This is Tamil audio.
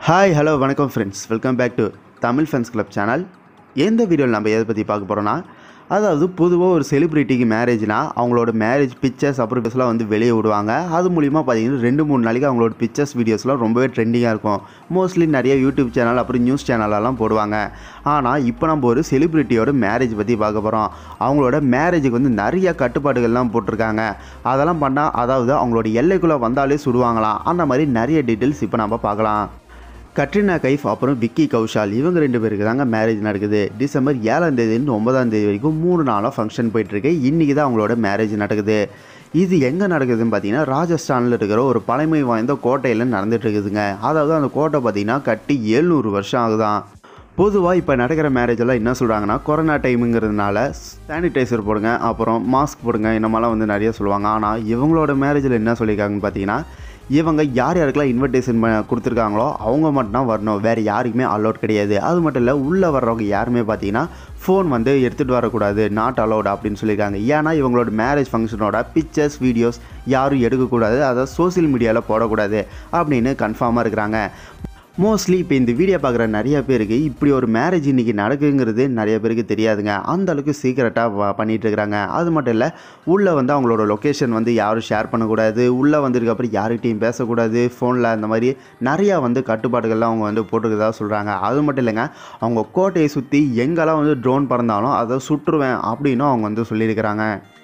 ஹாய் ஹலோ வணக்கம் friends welcome back to Tamil fans club channel எந்த வீடியோவில் நம்ம எதை பற்றி பார்க்க போகிறோன்னா அதாவது பொதுவாக ஒரு செலிப்ரிட்டிக்கு மேரேஜ்னா அவங்களோட மேரேஜ் பிக்சர்ஸ் அப்புறம் பேசலாம் வந்து வெளியே விடுவாங்க அது மூலிமா பார்த்தீங்கன்னா ரெண்டு மூணு நாளைக்கு அவங்களோட பிக்சர்ஸ் வீடியோஸ்லாம் ரொம்பவே ட்ரெண்டிங்காக இருக்கும் மோஸ்ட்லி நிறைய யூடியூப் சேனல் அப்புறம் நியூஸ் சேனலெல்லாம் போடுவாங்க ஆனால் இப்போ நம்ம ஒரு செலிப்ரிட்டியோட மேரேஜ் பற்றி பார்க்க போகிறோம் அவங்களோட மேரேஜுக்கு வந்து நிறைய கட்டுப்பாடுகள்லாம் போட்டிருக்காங்க அதெல்லாம் பண்ணால் அதாவது அவங்களோட எல்லைக்குள்ளே வந்தாலே சுடுவாங்களாம் அந்த மாதிரி நிறைய டீட்டெயில்ஸ் இப்போ நம்ம பார்க்கலாம் கட்ரினா கைஃப் அப்புறம் விக்கி கௌஷால் இவங்க ரெண்டு பேருக்கு தாங்க மேரேஜ் நடக்குது டிசம்பர் ஏழாம் தேதியிலிருந்து ஒன்பதாம் தேதி வரைக்கும் மூணு நாளாக ஃபங்க்ஷன் போயிட்டுருக்கு இன்றைக்கி தான் அவங்களோட மேரேஜ் நடக்குது இது எங்கே நடக்குதுன்னு பார்த்தீங்கன்னா ராஜஸ்தானில் இருக்கிற ஒரு பழமை வாய்ந்த கோட்டையில் நடந்துட்டு இருக்குதுங்க அதாவது அந்த கோட்டை பார்த்தீங்கன்னா கட்டி எழுநூறு வருஷம் ஆகுதான் பொதுவாக இப்போ நடக்கிற மேரேஜ் எல்லாம் என்ன சொல்கிறாங்கன்னா கொரோனா டைமுங்கிறதுனால சானிடைசர் போடுங்க அப்புறம் மாஸ்க் போடுங்க இந்த மாதிரிலாம் வந்து நிறைய சொல்லுவாங்க ஆனால் இவங்களோட மேரேஜில் என்ன சொல்லியிருக்காங்கன்னு பார்த்தீங்கன்னா இவங்க யார் யாருக்கெல்லாம் இன்விடேஷன் கொடுத்துருக்காங்களோ அவங்க மட்டும்தான் வரணும் வேறு யாருக்குமே அலோட் கிடையாது அது மட்டும் இல்லை உள்ளே வர்றவங்க யாருமே பார்த்தீங்கன்னா ஃபோன் வந்து எடுத்துகிட்டு வரக்கூடாது நாட் அலோட் அப்படின்னு சொல்லியிருக்காங்க ஏன்னா இவங்களோட மேரேஜ் ஃபங்க்ஷனோட பிக்சர்ஸ் வீடியோஸ் யாரும் எடுக்கக்கூடாது அதை சோஷியல் மீடியாவில் போடக்கூடாது அப்படின்னு கன்ஃபார்மாக இருக்கிறாங்க மோஸ்ட்லி இப்போ இந்த வீடியோ பார்க்குற நிறைய பேருக்கு இப்படி ஒரு மேரேஜ் இன்றைக்கி நடக்குங்கிறது நிறைய பேருக்கு தெரியாதுங்க அந்த அளவுக்கு சீக்கிரட்டாக பண்ணிகிட்டு இருக்கிறாங்க அது மட்டும் இல்லை உள்ளே வந்து அவங்களோட லொக்கேஷன் வந்து யாரும் ஷேர் பண்ணக்கூடாது உள்ளே வந்ததுக்கு அப்புறம் யார்கிட்டையும் பேசக்கூடாது ஃபோனில் அந்த மாதிரி நிறையா வந்து கட்டுப்பாடுகள்லாம் அவங்க வந்து போட்டுக்கிறதா சொல்கிறாங்க அது மட்டும் இல்லைங்க அவங்க கோட்டையை சுற்றி எங்கெல்லாம் வந்து ட்ரோன் பறந்தாலும் அதை சுற்றுவேன் அப்படின்னும் அவங்க வந்து சொல்லியிருக்கிறாங்க